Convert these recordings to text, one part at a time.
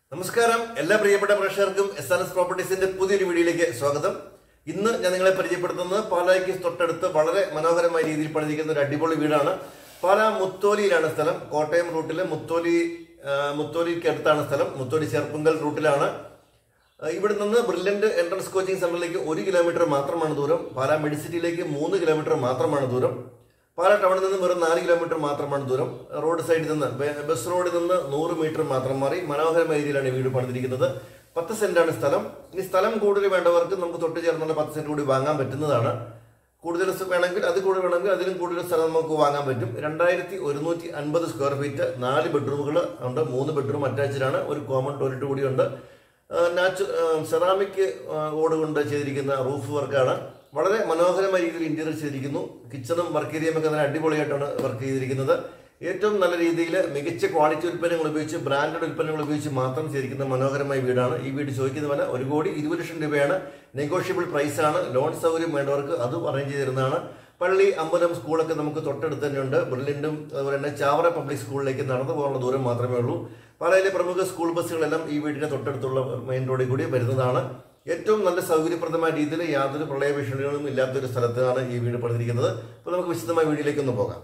നമസ്കാരം എല്ലാ പ്രിയപ്പെട്ട പ്രേക്ഷകർക്കും എസ് ആർ എസ് പ്രോപ്പർട്ടീസിന്റെ പുതിയൊരു വീഡിയോയിലേക്ക് സ്വാഗതം ഇന്ന് ഞാൻ നിങ്ങളെ പരിചയപ്പെടുത്തുന്നത് പാലായ്ക്ക് തൊട്ടടുത്ത് വളരെ മനോഹരമായ രീതിയിൽ പണിതിരിക്കുന്ന ഒരു അടിപൊളി വീടാണ് പാലാ മുത്തോലിയിലാണ് സ്ഥലം കോട്ടയം റൂട്ടിലെ മുത്തോലി ആ, മുത്തോലിക്ക് അടുത്താണ് സ്ഥലം മുത്തോലി ചെറുപ്പുങ്കൽ റൂട്ടിലാണ് ആ, ഇവിടെ നിന്ന് ബ്രില്യന്റ് എൻട്രൻസ് കോച്ചിങ് സെന്ററിലേക്ക് ഒരു കിലോമീറ്റർ മാത്രമാണ് ദൂരം പാലാ മെഡിസിറ്റിയിലേക്ക് മൂന്ന് കിലോമീറ്റർ മാത്രമാണ് ദൂരം പാലാ ടൗണിൽ നിന്ന് വെറും നാല് കിലോമീറ്റർ മാത്രമാണ് ദൂരം റോഡ് സൈഡിൽ നിന്ന് ബെ- ബസ് റോഡിൽ നിന്ന് നൂറ് മീറ്റർ മാത്രം മാറി മനോഹരമായ രീതിയിലാണ് ഈ വീട് പണിതിരിക്കുന്നത് പത്ത് സെന്റാണ് സ്ഥലം ഇനി സ്ഥലം കൂടുതൽ വേണ്ടവർക്ക് നമുക്ക് തൊട്ട് ചേർന്നുള്ള പത്ത് സെന്റ് കൂടി വാങ്ങാൻ പറ്റുന്നതാണ് കൂടുതൽ സ്ഥ- വേണമെങ്കിൽ അത് കൂടുതൽ വേണമെങ്കിൽ അതിലും കൂടുതൽ സ്ഥലം നമുക്ക് വാങ്ങാൻ പറ്റും രണ്ടായിരത്തി ഒരുന്നൂറ്റി അൻപത് സ്ക്വയർ ഫീറ്റ് നാല് ബെഡ്റൂമുകൾ ഉണ്ട് മൂന്ന് ബെഡ്റൂം അറ്റാച്ച്ഡാണ് ഒരു കോമൺ ടോയ്ലറ്റ് കൂടിയുണ്ട് നാച്ചു സെറാമിക് ഓട് കൊണ്ട് ചെയ്തിരിക്കുന്ന റൂഫ് വർക്കാണ് വളരെ മനോഹരമായ രീതിയിൽ ഇന്റീരിയർ ചെയ്തിരിക്കുന്നു കിച്ചണും വർക്ക് ഏരിയയും ഒക്കെ നല്ല അടിപൊളിയായിട്ടാണ് വർക്ക് ചെയ്തിരിക്കുന്നത് ഏറ്റവും നല്ല രീതിയിൽ മികച്ച ക്വാളിറ്റി ഉൽപ്പന്നങ്ങൾ ഉപയോഗിച്ച് ബ്രാൻഡഡ് ഉൽപ്പന്നങ്ങൾ ഉപയോഗിച്ച് മാത്രം ചെയ്തിരിക്കുന്ന മനോഹരമായ വീടാണ് ഈ വീട് ചോദിക്കുന്ന വില ഒരു കോടി ഇരുപത് ലക്ഷം രൂപയാണ് നെഗോഷ്യബിൾ പ്രൈസ് ആണ് ലോൺ സൗകര്യം വേണ്ടവർക്ക് അതും അറേഞ്ച് ചെയ്ത് തരുന്നതാണ് പള്ളി അമ്പലം സ്കൂളൊക്കെ നമുക്ക് തൊട്ടടുത്ത് തന്നെയുണ്ട് ബ്രില്യൻറ്റും അതുപോലെ തന്നെ ചാവറ പബ്ലിക് സ്കൂളിലേക്ക് നടന്നു പോകാനുള്ള ദൂരം മാത്രമേ ഉള്ളൂ പാലയിലെ പ്രമുഖ സ്കൂൾ ബസ്സുകളെല്ലാം ഈ വീടിന് തൊട്ടടുത്തുള്ള മെയിൻ റോഡിൽ കൂടി വരുന്നതാണ് ഏറ്റവും നല്ല സൗകര്യപ്രദമായ രീതിയിൽ യാതൊരു പ്രളയ ഭീഷണികളും ഇല്ലാത്തൊരു സ്ഥലത്താണ് ഈ വീട് പണിതിരിക്കുന്നത് അപ്പോൾ നമുക്ക് വിശദമായ വീഡിയോയിലേക്ക് ഒന്ന് പോകാം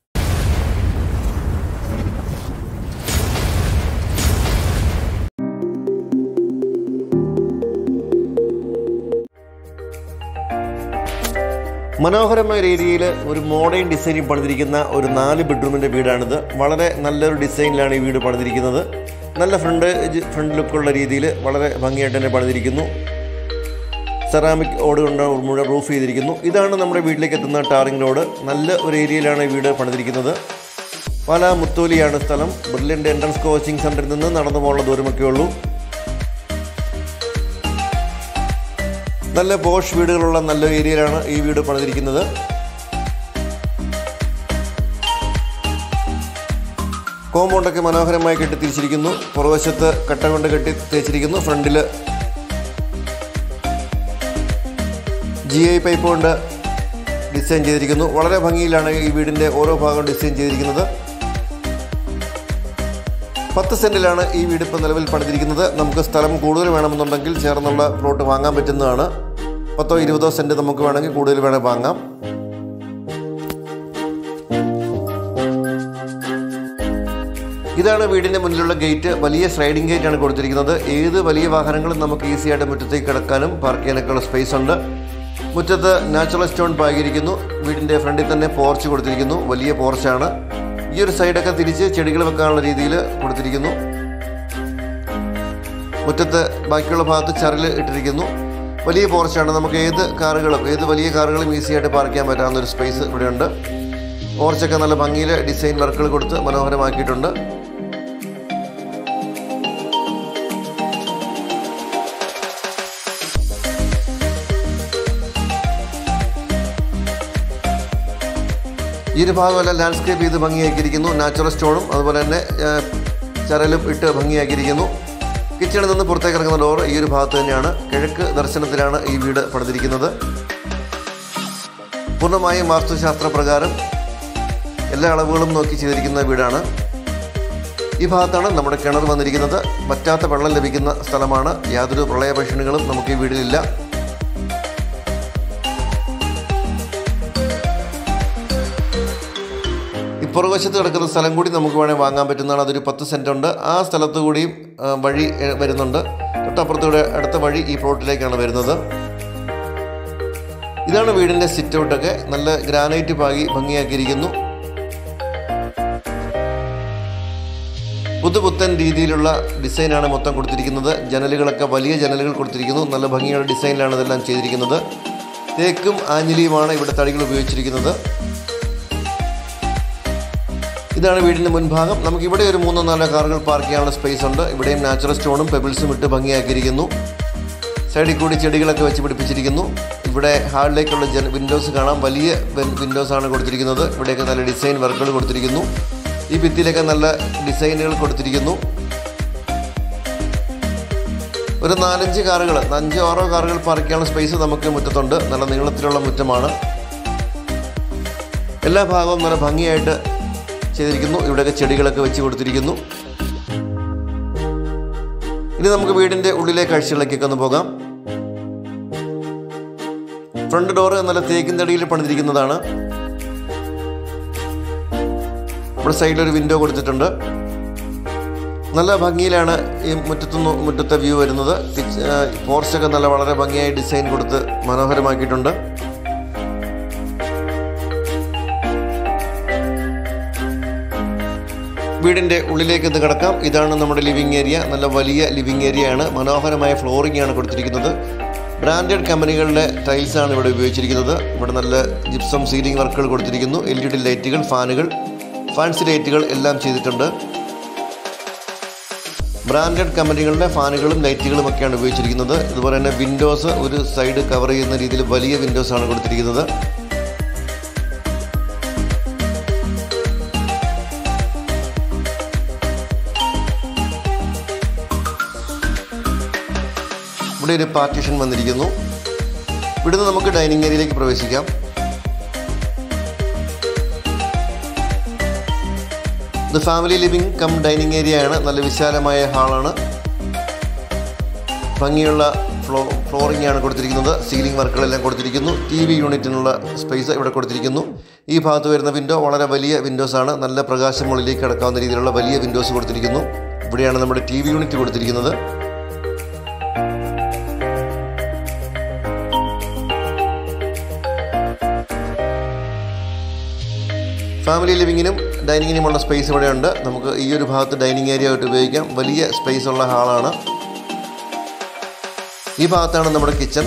മനോഹരമായ രീതിയിൽ ഒരു മോഡേൺ ഡിസൈനിൽ പണിതിരിക്കുന്ന ഒരു നാല് ബെഡ്റൂമിൻ്റെ വീടാണിത് വളരെ നല്ലൊരു ഡിസൈനിലാണ് ഈ വീട് പണിതിരിക്കുന്നത് നല്ല ഫ്രണ്ട് ഫ്രണ്ട് ലുക്കുള്ള രീതിയിൽ വളരെ ഭംഗിയായിട്ട് തന്നെ പണിതിരിക്കുന്നു സെറാമിക് ഓട് കൊണ്ട് മുഴുവൻ റൂഫ് ചെയ്തിരിക്കുന്നു ഇതാണ് നമ്മുടെ വീട്ടിലേക്ക് എത്തുന്ന ടാറിംഗ് റോഡ് നല്ല ഒരു ഏരിയയിലാണ് ഈ വീട് പണിതിരിക്കുന്നത് പാലാ മുത്തോലിയാണ് സ്ഥലം ബ്രില്യൻ്റ് എൻട്രൻസ് കോച്ചിങ് സെൻറ്ററിൽ നിന്ന് നടന്നു പോകാനുള്ള ദൂരമൊക്കെ ഉള്ളൂ നല്ല പോഷ് വീടുകളുള്ള നല്ല ഏരിയയിലാണ് ഈ വീട് പണിതിരിക്കുന്നത് കോമ്പൗണ്ടൊക്കെ മനോഹരമായി കെട്ടി തിരിച്ചിരിക്കുന്നു പുറവശത്ത് കട്ട കൊണ്ട് കെട്ടി തേച്ചിരിക്കുന്നു ഫ്രണ്ടിൽ ജി ഐ പൈപ്പ് കൊണ്ട് ഡിസൈൻ ചെയ്തിരിക്കുന്നു വളരെ ഭംഗിയിലാണ് ഈ വീടിൻ്റെ ഓരോ ഭാഗവും ഡിസൈൻ ചെയ്തിരിക്കുന്നത് പത്ത് സെന്റിലാണ് ഈ വീട് ഇപ്പോൾ നിലവിൽ പണിതിരിക്കുന്നത് നമുക്ക് സ്ഥലം കൂടുതൽ വേണമെന്നുണ്ടെങ്കിൽ ചേർന്നുള്ള പ്ലോട്ട് വാങ്ങാൻ പറ്റുന്നതാണ് പത്തോ ഇരുപതോ സെന്റ് നമുക്ക് വേണമെങ്കിൽ കൂടുതൽ വേണമെങ്കിൽ വാങ്ങാം ഇതാണ് വീടിന്റെ മുന്നിലുള്ള ഗേറ്റ് വലിയ സ്ലൈഡിംഗ് ഗേറ്റ് ആണ് കൊടുത്തിരിക്കുന്നത് ഏത് വലിയ വാഹനങ്ങളും നമുക്ക് ഈസി ആയിട്ട് മുറ്റത്തേക്ക് കിടക്കാനും പാർക്ക് ചെയ്യാനൊക്കെയുള്ള സ്പേസ് ഉണ്ട് മുറ്റത്ത് നാച്ചുറൽ സ്റ്റോൺ പാകിയിരിക്കുന്നു വീടിന്റെ ഫ്രണ്ടിൽ തന്നെ പോർച്ച് കൊടുത്തിരിക്കുന്നു വലിയ പോർച്ചാണ് ഈ ഒരു സൈഡൊക്കെ തിരിച്ച് ചെടികൾ വെക്കാനുള്ള രീതിയിൽ കൊടുത്തിരിക്കുന്നു മുറ്റത്ത് ബാക്കിയുള്ള ഭാഗത്ത് ചരൽ ഇട്ടിരിക്കുന്നു വലിയ പോർച്ചാണ് നമുക്ക് ഏത് കാറുകളും ഏത് വലിയ കാറുകളും ഈസി ആയിട്ട് പാർക്ക് ചെയ്യാൻ പറ്റാവുന്ന ഒരു സ്പേസ് ഇവിടെയുണ്ട് പോർച്ചൊക്കെ നല്ല ഭംഗിയിൽ ഡിസൈൻ വർക്കുകൾ കൊടുത്ത് മനോഹരമാക്കിയിട്ടുണ്ട് ഈ ഒരു ഭാഗമെല്ലാം ലാൻഡ്സ്കേപ്പ് ചെയ്ത് ഭംഗിയാക്കിയിരിക്കുന്നു നാച്ചുറൽ സ്റ്റോണും അതുപോലെ തന്നെ ആ, ചരലും ഇട്ട് ഭംഗിയാക്കിയിരിക്കുന്നു കിച്ചണിൽ നിന്ന് പുറത്തേക്ക് ഇറങ്ങുന്ന ഡോർ ഈ ഒരു ഭാഗത്ത് തന്നെയാണ് കിഴക്ക് ദർശനത്തിലാണ് ഈ വീട് പണിതിരിക്കുന്നത് പൂർണ്ണമായും വാസ്തുശാസ്ത്ര പ്രകാരം എല്ലാ അളവുകളും നോക്കി ചെയ്തിരിക്കുന്ന വീടാണ് ഈ ഭാഗത്താണ് നമ്മുടെ കിണർ വന്നിരിക്കുന്നത് പറ്റാത്ത വെള്ളം ലഭിക്കുന്ന സ്ഥലമാണ് യാതൊരു പ്രളയ ഭീഷണികളും നമുക്ക് ഈ വീടിലില്ല ഈ പുറകുവശത്ത് കിടക്കുന്ന സ്ഥലം കൂടി നമുക്ക് വേണേൽ വാങ്ങാൻ പറ്റുന്നതാണ് അതൊരു പത്ത് സെൻറ്റ് ഉണ്ട് ആ സ്ഥലത്ത് കൂടിയും ആ, വഴി എ, വരുന്നുണ്ട് തൊട്ടപ്പുറത്തൂടെ അടുത്ത വഴി ഈ പ്ലോട്ടിലേക്കാണ് വരുന്നത് ഇതാണ് വീടിൻ്റെ സിറ്റ് ഔട്ടൊക്കെ നല്ല ഗ്രാനൈറ്റ് പാകി ഭംഗിയാക്കിയിരിക്കുന്നു പുതുപുത്തൻ രീതിയിലുള്ള ഡിസൈനാണ് മൊത്തം കൊടുത്തിരിക്കുന്നത് ജനലുകളൊക്കെ വലിയ ജനലുകൾ കൊടുത്തിരിക്കുന്നു നല്ല ഭംഗിയുള്ള ഡിസൈനിലാണ് ഇതെല്ലാം ചെയ്തിരിക്കുന്നത് തേക്കും ആഞ്ഞിലിയുമാണ് ഇവിടെ തടികൾ ഉപയോഗിച്ചിരിക്കുന്നത് ഇതാണ് വീടിൻ്റെ മുൻഭാഗം നമുക്ക് ഇവിടെ ഒരു മൂന്നോ നാലോ കാറുകൾ പാർക്ക് ചെയ്യാനുള്ള സ്പേസ് ഉണ്ട് ഇവിടെയും നാച്ചുറൽ സ്റ്റോണും പെബിൾസും ഇട്ട് ഭംഗിയാക്കിയിരിക്കുന്നു സൈഡിൽ കൂടി ചെടികളൊക്കെ വെച്ച് പിടിപ്പിച്ചിരിക്കുന്നു ഇവിടെ ഹാളിലേക്കുള്ള ജന വിൻഡോസ് കാണാം വലിയ വിൻഡോസ് ആണ് കൊടുത്തിരിക്കുന്നത് ഇവിടെയൊക്കെ നല്ല ഡിസൈൻ വർക്കുകൾ കൊടുത്തിരിക്കുന്നു ഈ ഭിത്തിയിലൊക്കെ നല്ല ഡിസൈനുകൾ കൊടുത്തിരിക്കുന്നു ഒരു നാലഞ്ച് കാറുകൾ അഞ്ചോ ആറോ കാറുകൾ പാർക്ക് ചെയ്യാനുള്ള സ്പേസ് നമുക്ക് മുറ്റത്തുണ്ട് നല്ല നീളത്തിലുള്ള മുറ്റമാണ് എല്ലാ ഭാഗവും നല്ല ഭംഗിയായിട്ട് ചെയ്തിരിക്കുന്നു ഇവിടെയൊക്കെ ചെടികളൊക്കെ വെച്ച് കൊടുത്തിരിക്കുന്നു ഇനി നമുക്ക് വീടിൻ്റെ ഉള്ളിലെ കാഴ്ചകളിലേക്കൊക്കെ ഒന്ന് പോകാം ഫ്രണ്ട് ഡോറ് നല്ല തേക്കിൻ തടിയിൽ പണിതിരിക്കുന്നതാണ് ഇവിടെ സൈഡിൽ ഒരു വിൻഡോ കൊടുത്തിട്ടുണ്ട് നല്ല ഭംഗിയിലാണ് ഈ മുറ്റത്തുനിന്ന് മുറ്റത്തെ വ്യൂ വരുന്നത് പോർച്ചൊക്കെ നല്ല വളരെ ഭംഗിയായി ഡിസൈൻ കൊടുത്ത് മനോഹരമാക്കിയിട്ടുണ്ട് വീടിൻ്റെ ഉള്ളിലേക്ക് ഒന്ന് കിടക്കാം ഇതാണ് നമ്മുടെ ലിവിങ് ഏരിയ നല്ല വലിയ ലിവിങ് ഏരിയ ആണ് മനോഹരമായ ഫ്ലോറിംഗ് ആണ് കൊടുത്തിരിക്കുന്നത് ബ്രാൻഡഡ് കമ്പനികളുടെ ടൈൽസ് ആണ് ഇവിടെ ഉപയോഗിച്ചിരിക്കുന്നത് ഇവിടെ നല്ല ജിപ്സം സീലിംഗ് വർക്കുകൾ കൊടുത്തിരിക്കുന്നു എൽ ഇ ഡി ലൈറ്റുകൾ ഫാനുകൾ ഫാൻസി ലൈറ്റുകൾ എല്ലാം ചെയ്തിട്ടുണ്ട് ബ്രാൻഡഡ് കമ്പനികളുടെ ഫാനുകളും ലൈറ്റുകളും ഒക്കെയാണ് ഉപയോഗിച്ചിരിക്കുന്നത് അതുപോലെ തന്നെ വിൻഡോസ് ഒരു സൈഡ് കവർ ചെയ്യുന്ന രീതിയിൽ വലിയ വിൻഡോസ് ആണ് കൊടുത്തിരിക്കുന്നത് ഇവിടെ ഒരു പാർട്ടീഷൻ വന്നിരിക്കുന്നു ഇവിടുന്ന് നമുക്ക് ഡൈനിങ് ഏരിയയിലേക്ക് പ്രവേശിക്കാം ഇത് family living cum dining area ആണ് നല്ല വിശാലമായ ഹാളാണ് ഭംഗിയുള്ള ഫ്ലോ ഫ്ലോറിംഗ് ആണ് കൊടുത്തിരിക്കുന്നത് സീലിംഗ് വർക്കുകളെല്ലാം കൊടുത്തിരിക്കുന്നു ടി വി യൂണിറ്റിനുള്ള സ്പേസ് ഇവിടെ കൊടുത്തിരിക്കുന്നു ഈ ഭാഗത്ത് വരുന്ന വിൻഡോ വളരെ വലിയ വിൻഡോസ് ആണ് നല്ല പ്രകാശം മുകളിലേക്ക് കിടക്കാവുന്ന രീതിയിലുള്ള വലിയ വിൻഡോസ് കൊടുത്തിരിക്കുന്നു ഇവിടെയാണ് നമ്മുടെ ടി വി യൂണിറ്റ് കൊടുത്തിരിക്കുന്നത് ഫാമിലി ലിവിങ്ങിനും ഡൈനിങ്ങിനുമുള്ള സ്പേസ് ഇവിടെയുണ്ട് നമുക്ക് ഈ ഒരു ഭാഗത്ത് ഡൈനിങ് ഏരിയ ആയിട്ട് ഉപയോഗിക്കാം വലിയ സ്പേസ് ഉള്ള ഹാളാണ് ഈ ഭാഗത്താണ് നമ്മുടെ കിച്ചൺ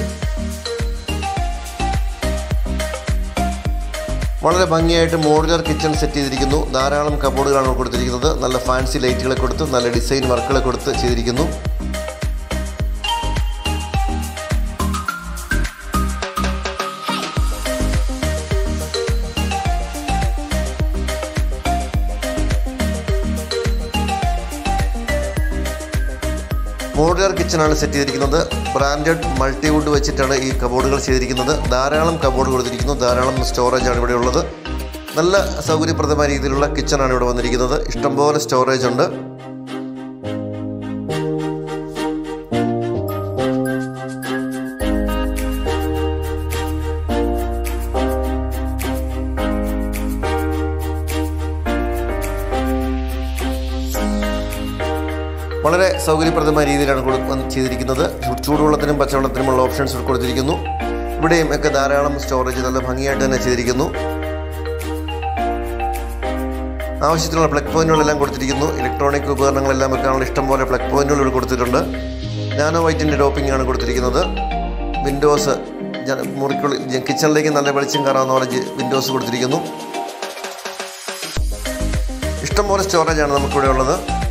വളരെ ഭംഗിയായിട്ട് മോഡുലർ കിച്ചൺ സെറ്റ് ചെയ്തിരിക്കുന്നു ധാരാളം കബോർഡുകളാണ് കൊടുത്തിരിക്കുന്നത് നല്ല ഫാൻസി ലൈറ്റുകളെ കൊടുത്ത് നല്ല ഡിസൈൻ വർക്കുകളെ കൊടുത്ത് ചെയ്തിരിക്കുന്നു മോഡുലർ കിച്ചണാണ് സെറ്റ് ചെയ്തിരിക്കുന്നത് ബ്രാൻഡഡ് മൾട്ടിവുഡ് വെച്ചിട്ടാണ് ഈ കബോർഡുകൾ ചെയ്തിരിക്കുന്നത് ധാരാളം കബോർഡ് കൊടുത്തിരിക്കുന്നു ധാരാളം സ്റ്റോറേജ് ആണ് ഇവിടെ ഉള്ളത് നല്ല സൗകര്യപ്രദമായ രീതിയിലുള്ള കിച്ചണാണ് ഇവിടെ വന്നിരിക്കുന്നത് ഇഷ്ടംപോലെ സ്റ്റോറേജ് ഉണ്ട് വളരെ സൗകര്യപ്രദമായ രീതിയിലാണ് കൊടു- വന്ന് ചെയ്തിരിക്കുന്നത് ചൂ- ചൂടുവെള്ളത്തിനും പച്ചവെള്ളത്തിനുമുള്ള ഓപ്ഷൻസ് ഇവിടെ കൊടുത്തിരിക്കുന്നു ഇവിടെയും ഒക്കെ ധാരാളം സ്റ്റോറേജ് നല്ല ഭംഗിയായിട്ട് തന്നെ ചെയ്തിരിക്കുന്നു ആവശ്യത്തിനുള്ള പ്ലഗ് പോയിന്റുകളെല്ലാം കൊടുത്തിരിക്കുന്നു ഇലക്ട്രോണിക് ഉപകരണങ്ങളെല്ലാം വെക്കാനുള്ള ഇഷ്ടംപോലെ പ്ലഗ് പോയിന്റുകൾ ഇവിടെ കൊടുത്തിട്ടുണ്ട് നാനോ വൈറ്റിൻ്റെ ഡോപ്പിംഗ് ആണ് കൊടുത്തിരിക്കുന്നത് വിൻഡോസ് ജ- മുറിക്കുള്ളിൽ ജ- കിച്ചണിലേക്ക് നല്ല വെളിച്ചം കയറാവുന്ന പോലെ ജി- വിൻഡോസ് കൊടുത്തിരിക്കുന്നു ഇഷ്ടംപോലെ സ്റ്റോറേജ് ആണ് നമുക്കിവിടെ ഉള്ളത്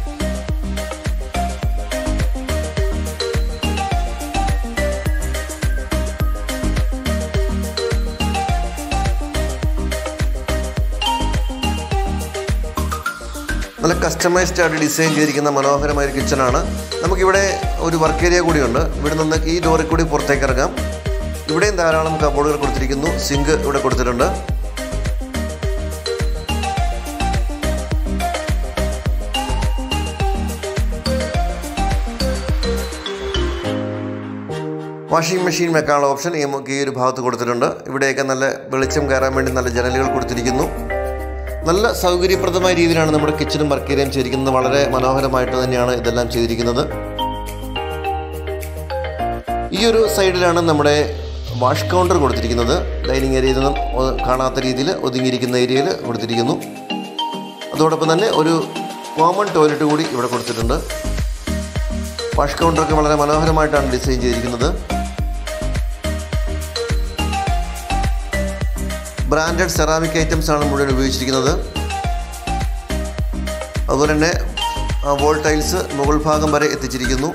നല്ല കസ്റ്റമൈസ്ഡ് ആയിട്ട് ഡിസൈൻ ചെയ്തിരിക്കുന്ന മനോഹരമായ ഒരു കിച്ചണാണ് നമുക്കിവിടെ ഒരു വർക്ക് ഏരിയ കൂടിയുണ്ട് ഇവിടെ നിന്ന് ഈ ഡോറിൽ കൂടി പുറത്തേക്ക് ഇറങ്ങാം ഇവിടെയും ധാരാളം കബോർഡുകൾ കൊടുത്തിരിക്കുന്നു സിങ്ക് ഇവിടെ കൊടുത്തിട്ടുണ്ട് വാഷിംഗ് മെഷീൻ വെക്കാനുള്ള ഓപ്ഷൻ ഈ നമുക്ക് ഈ ഒരു ഭാഗത്ത് കൊടുത്തിട്ടുണ്ട് ഇവിടെയൊക്കെ നല്ല വെളിച്ചം കയറാൻ വേണ്ടി നല്ല ജനലുകൾ കൊടുത്തിരിക്കുന്നു നല്ല സൗകര്യപ്രദമായ രീതിയിലാണ് നമ്മുടെ കിച്ചണും വർക്ക് ഏരിയയും ചെയ്തിരിക്കുന്നത് വളരെ മനോഹരമായിട്ട് തന്നെയാണ് ഇതെല്ലാം ചെയ്തിരിക്കുന്നത് ഈ ഒരു സൈഡിലാണ് നമ്മുടെ വാഷ് കൗണ്ടർ കൊടുത്തിരിക്കുന്നത് ഡൈനിങ് ഏരിയയിൽ നിന്നും ഒ- കാണാത്ത രീതിയിൽ ഒതുങ്ങിയിരിക്കുന്ന ഏരിയയിൽ കൊടുത്തിരിക്കുന്നു അതോടൊപ്പം തന്നെ ഒരു കോമൺ ടോയ്ലറ്റ് കൂടി ഇവിടെ കൊടുത്തിട്ടുണ്ട് വാഷ് കൗണ്ടറൊക്കെ വളരെ മനോഹരമായിട്ടാണ് ഡിസൈൻ ചെയ്തിരിക്കുന്നത് ബ്രാൻഡഡ് സെറാമിക് ഐറ്റംസ് ആണ് മുഴുവൻ ഉപയോഗിച്ചിരിക്കുന്നത് അതുപോലെ തന്നെ വോൾ ടൈൽസ് മുകൾ ഭാഗം വരെ എത്തിച്ചിരിക്കുന്നു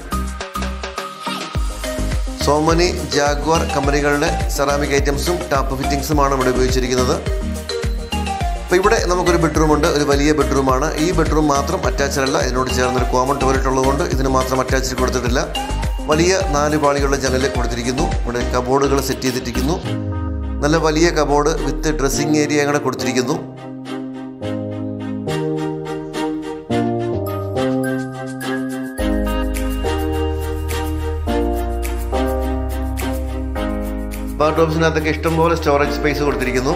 സോമനി ജാഗ്വാർ കമ്പനികളുടെ സെറാമിക് ഐറ്റംസും ടാപ്പ് ഫിറ്റിംഗ്സുമാണ് ഇവിടെ ഉപയോഗിച്ചിരിക്കുന്നത് അപ്പോൾ ഇവിടെ നമുക്കൊരു ബെഡ്റൂം ഉണ്ട് ഒരു വലിയ ബെഡ്റൂമാണ് ഈ ബെഡ്റൂം മാത്രം അറ്റാച്ച്ഡ് അല്ല ഇതിനോട് ചേർന്നൊരു കോമൺ ടോയ്ലറ്റ് ഉള്ളതുകൊണ്ട് ഇതിന് മാത്രം അറ്റാച്ച്ഡ് കൊടുത്തിട്ടില്ല വലിയ നാല് പാളികളുടെ ജനൽ കൊടുത്തിരിക്കുന്നു ഇവിടെ കബോർഡുകൾ സെറ്റ് ചെയ്തിരിക്കുന്നു നല്ല വലിയ കബോർഡ് വിത്ത് ഡ്രസ്സിംഗ് ഏരിയ കൂടെ കൊടുത്തിരിക്കുന്നു ബാർഡ്രോബ്സിനകത്തൊക്കെ ഇഷ്ടംപോലെ സ്റ്റോറേജ് സ്പേസ് കൊടുത്തിരിക്കുന്നു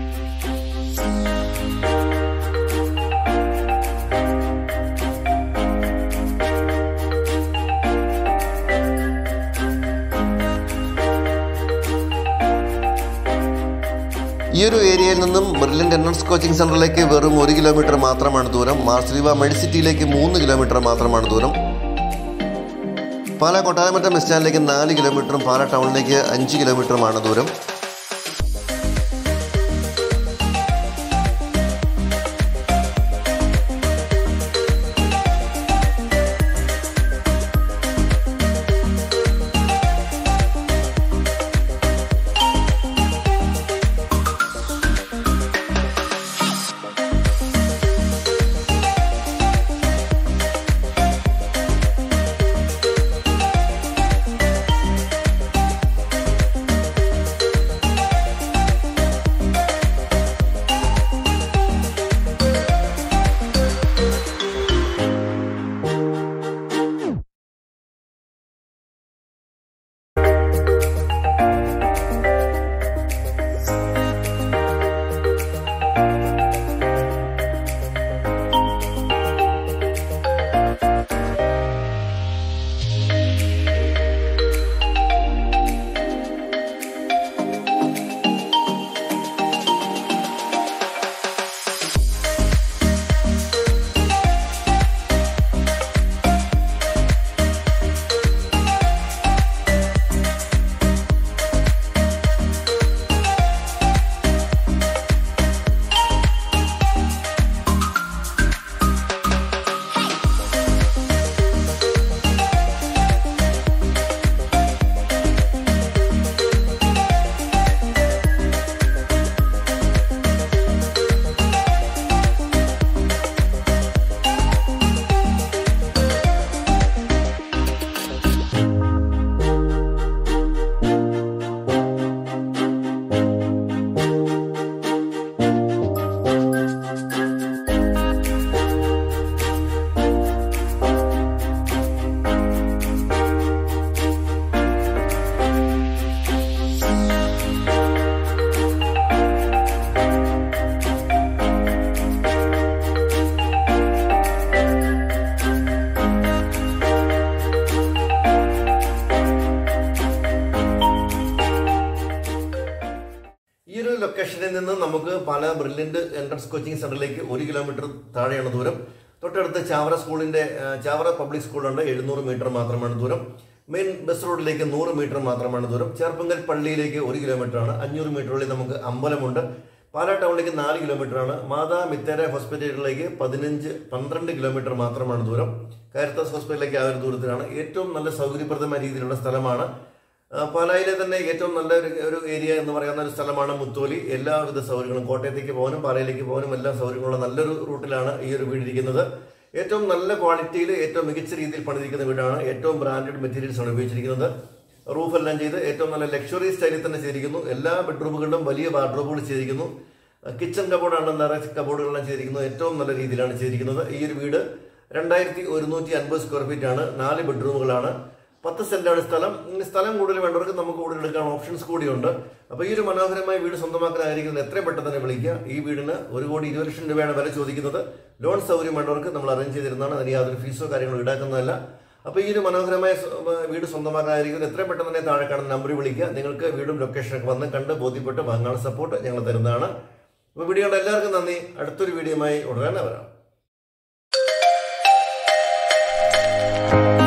ഈ ഒരു ഏരിയയിൽ നിന്നും ബ്രില്യൻ്റ് എൻട്രൻസ് കോച്ചിങ് സെൻറ്ററിലേക്ക് വെറും ഒരു കിലോമീറ്റർ മാത്രമാണ് ദൂരം മാർസ്ലിവ മെഡിസിറ്റിയിലേക്ക് മൂന്ന് കിലോമീറ്റർ മാത്രമാണ് ദൂരം പാല കൊട്ടാരമറ്റം ബസ് സ്റ്റാൻഡിലേക്ക് നാല് കിലോമീറ്ററും പാല ടൗണിലേക്ക് അഞ്ച് കിലോമീറ്ററുമാണ് ദൂരം ഈ ഒരു ലൊക്കേഷനിൽ നിന്ന് നമുക്ക് പാല ബ്രില്യന്റ് എൻട്രൻസ് കോച്ചിങ് സെന്ററിലേക്ക് ഒരു കിലോമീറ്റർ താഴെയാണ് ദൂരം തൊട്ടടുത്ത് ചാവറ സ്കൂളിന്റെ ആ, ചാവറ പബ്ലിക് സ്കൂളുണ്ട് എഴുന്നൂറ് മീറ്റർ മാത്രമാണ് ദൂരം മെയിൻ ബസ് റോഡിലേക്ക് നൂറ് മീറ്റർ മാത്രമാണ് ദൂരം ചേർപ്പങ്കൽ പള്ളിയിലേക്ക് ഒരു കിലോമീറ്റർ ആണ് അഞ്ഞൂറ് മീറ്ററുള്ളിൽ നമുക്ക് അമ്പലമുണ്ട് പാലാ ടൗണിലേക്ക് നാല് കിലോമീറ്റർ ആണ് മാതാ മിത്തേര ഹോസ്പിറ്റലിലേക്ക് പതിനഞ്ച് പന്ത്രണ്ട് കിലോമീറ്റർ മാത്രമാണ് ദൂരം കാരിത്താസ് ഹോസ്പിറ്റലിലേക്ക് ആ ഒരു ദൂരത്തിലാണ് ഏറ്റവും നല്ല സൗകര്യപ്രദമായ രീതിയിലുള്ള സ്ഥലമാണ് ആ, പാലായിലെ തന്നെ ഏറ്റവും നല്ല ഒരു ഒരു ഏരിയ എന്ന് പറയുന്ന ഒരു സ്ഥലമാണ് മുത്തോലി എല്ലാവിധ സൗകര്യങ്ങളും കോട്ടയത്തേക്ക് പോകാനും പാലയിലേക്ക് പോകാനും എല്ലാ സൗകര്യങ്ങളുള്ള നല്ലൊരു റൂട്ടിലാണ് ഈ ഒരു വീട് ഇരിക്കുന്നത് ഏറ്റവും നല്ല ക്വാളിറ്റിയിൽ ഏറ്റവും മികച്ച രീതിയിൽ പണിതിരിക്കുന്ന വീടാണ് ഏറ്റവും ബ്രാൻഡഡ് മെറ്റീരിയൽസ് ആണ് ഉപയോഗിച്ചിരിക്കുന്നത് റൂഫ് എല്ലാം ചെയ്ത് ഏറ്റവും നല്ല ലക്ഷറി സ്റ്റൈലിൽ തന്നെ ചെയ്തിരിക്കുന്നു എല്ലാ ബെഡ്റൂമുകളിലും വലിയ വാർഡ്രോബുകൾ ചെയ്തിരിക്കുന്നു കിച്ചൺ കബോർഡാണ് നിറച്ച് കബോർഡുകളെല്ലാം ചെയ്തിരിക്കുന്നത് ഏറ്റവും നല്ല രീതിയിലാണ് ചെയ്തിരിക്കുന്നത് ഈ ഒരു വീട് രണ്ടായിരത്തി ഒരുന്നൂറ്റി അൻപത് സ്ക്വയർ ഫീറ്റ് ആണ് നാല് ബെഡ്റൂമുകളാണ് പത്ത് സെന്റാണ് സ്ഥലം ഇനി സ്ഥലം കൂടുതൽ വേണ്ടവർക്ക് നമുക്ക് കൂടുതൽ എടുക്കാൻ ഓപ്ഷൻസ് കൂടിയുണ്ട് അപ്പോൾ ഈ ഒരു മനോഹരമായ വീട് സ്വന്തമാക്കാൻ ആയിരിക്കുന്നത് എത്രയും പെട്ടെന്ന് തന്നെ വിളിക്കുക ഈ വീടിന് ഒരു കോടി ഇരുപത് ലക്ഷം രൂപയാണ് വില ചോദിക്കുന്നത് ലോൺ സൗകര്യം വേണ്ടവർക്ക് നമ്മൾ അറേഞ്ച് ചെയ്തിരുന്നതാണ് അതിന് യാതൊരു ഫീസോ കാര്യങ്ങളോ ഈടാക്കുന്നതല്ല അപ്പോൾ ഈ ഒരു മനോഹരമായ സ്വ- വീട് സ്വന്തമാക്കാതിരിക്കുന്നത് എത്രയും പെട്ടെന്ന് തന്നെ താഴെ കാണുന്ന നമ്പറിൽ വിളിക്കുക നിങ്ങൾക്ക് വീടും ലൊക്കേഷനൊക്കെ വന്ന് കണ്ട് ബോധ്യപ്പെട്ട് വാങ്ങാനുള്ള സപ്പോർട്ട് ഞങ്ങൾ തരുന്നതാണ് അപ്പോൾ വീഡിയോ കണ്ട എല്ലാവർക്കും നന്ദി അടുത്തൊരു വീഡിയോയുമായി ഉടനെ വരാം